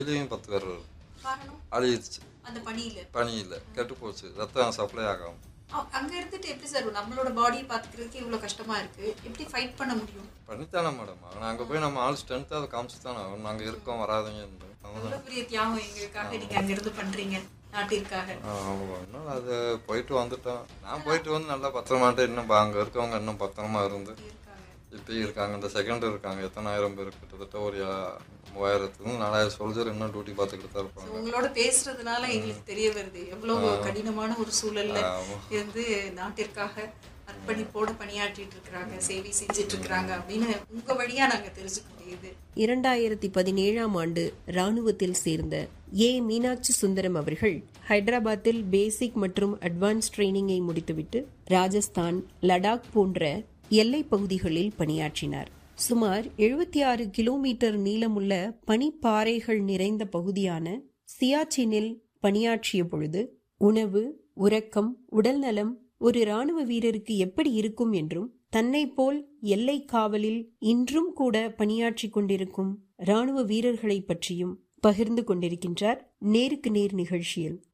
இதுலேயும் பத்து பேர் காரணம் அழிச்சிச்சு அந்த பணியில பனியில் கெட்டு போச்சு ரத்தம் சப்ளை ஆகாம அ- அங்க இருந்துட்டு எப்படி சார் நம்மளோட பாடியை பாத்துக்கிறதுக்கு இவ்வளவு கஷ்டமா இருக்கு எப்படி ஃபைட் பண்ண முடியும் பண்ணித்தானே மேடம் அவன் அங்கே போய் நம்ம ஆள் ஸ்ட்ரென்த்து அதை காமிச்சு தானே அவன் நாங்கள் இருக்கோம் வராதீங்க அவன் எவ்வளவு பெரிய தியாகம் எங்களுக்காக நீங்க அங்க இருந்து பண்றீங்க நாட்டிற்காக ஒன்றும் அது போயிட்டு வந்துட்டோம் நான் போயிட்டு வந்து நல்லா பத்திரமாட்டு இன்னும் அங்கே இருக்கவங்க இன்னும் பத்திரமா இருந்து இருக்காங்க இப்பயும் இருக்காங்க இந்த செகண்ட் இருக்காங்க எத்தனாயிரம் பேர் கிட்டத்தட்ட ஒரு யா- மூவாயிரத்துக்கு நாலாயிரம் சோல்ஜர் இன்னும் டியூட்டி பார்த்துக்கிட்டு தான் So, இருப்பாங்க உங்களோட பேசுறதுனால எங்களுக்கு தெரிய வருது எவ்வளவு கடினமான ஒரு சூழல்ல ஆமா. இருந்து நாட்டிற்காக அர்ப்பணிப்போட பணியாற்றிட்டு இருக்கிறாங்க சேவை செஞ்சுட்டு இருக்கிறாங்க அப்படின்னு உங்க வழியா நாங்க தெரிஞ்சுக்க முடியுது இரண்டாயிரத்தி பதினேழாம் ஆண்டு ராணுவத்தில் சேர்ந்த ஏ மீனாட்சி சுந்தரம் அவர்கள் ஹைதராபாத்தில் பேசிக் மற்றும் அட்வான்ஸ் ட்ரைனிங்கை முடித்துவிட்டு ராஜஸ்தான் லடாக் போன்ற எல்லைப் பகுதிகளில் பணியாற்றினார் சுமார் எழுபத்தி ஆறு கிலோமீட்டர் நீளமுள்ள பனிப்பாறைகள் நிறைந்த பகுதியான சியாச்சினில் பணியாற்றிய பொழுது உணவு உறக்கம் உடல்நலம் ஒரு ராணுவ வீரருக்கு எப்படி இருக்கும் என்றும் தன்னை போல் எல்லை காவலில் இன்றும் கூட பணியாற்றிக் கொண்டிருக்கும் ராணுவ வீரர்களை பற்றியும் பகிர்ந்து கொண்டிருக்கின்றார் நேருக்கு நேர் நிகழ்ச்சியில்